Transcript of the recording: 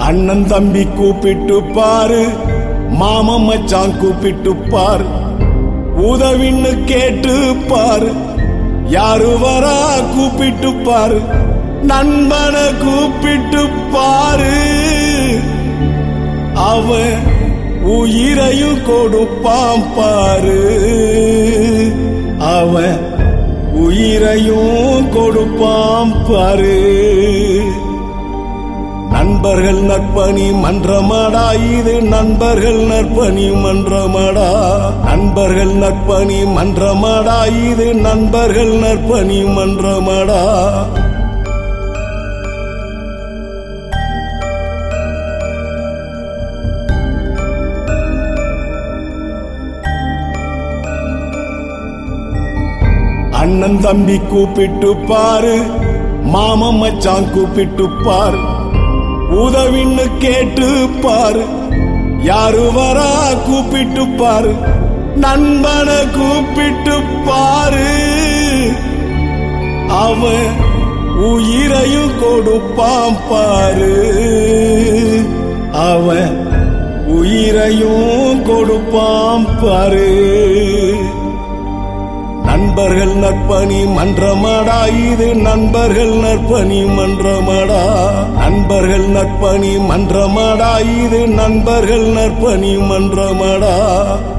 அண்ணன் தம்பி கூப்பிட்டு பாரு மாமன் மச்சான் கூப்பிட்டு பாரு உதவின்னு கேட்டு பாரு யாரு வரா கூப்பிட்டு பாரு நண்பனை கூப்பிட்டு பாரு அவன் உயிரையும் கொடுப்பான் பாரு அவன் உயிரையும் கொடுப்பான் பாரு நண்பர்கள் நற்பணி மன்றமாடா இது நண்பர்கள் நற்பணி மன்றமாடா நண்பர்கள் நற்பணி மன்றமாடா இது நண்பர்கள் நற்பணி மன்றமாடா அண்ணன் தம்பி கூப்பிட்டு பாரு மாமன் மச்சான் கூப்பிட்டு பாரு உதவின்னு கேட்டு பாரு யாரு வரா கூப்பிட்டு பாரு நண்பனை கூப்பிட்டு பாரு அவன் உயிரையும் கொடுப்பான் பாரு அவன் உயிரையும் கொடுப்பான் பாரு நண்பர்கள் நற்பணி மன்றமாடா இது நண்பர்கள் நற்பணி மன்றமாடா நண்பர்கள் நற்பணி மன்றமாடா இது நண்பர்கள் நற்பணி மன்றமாடா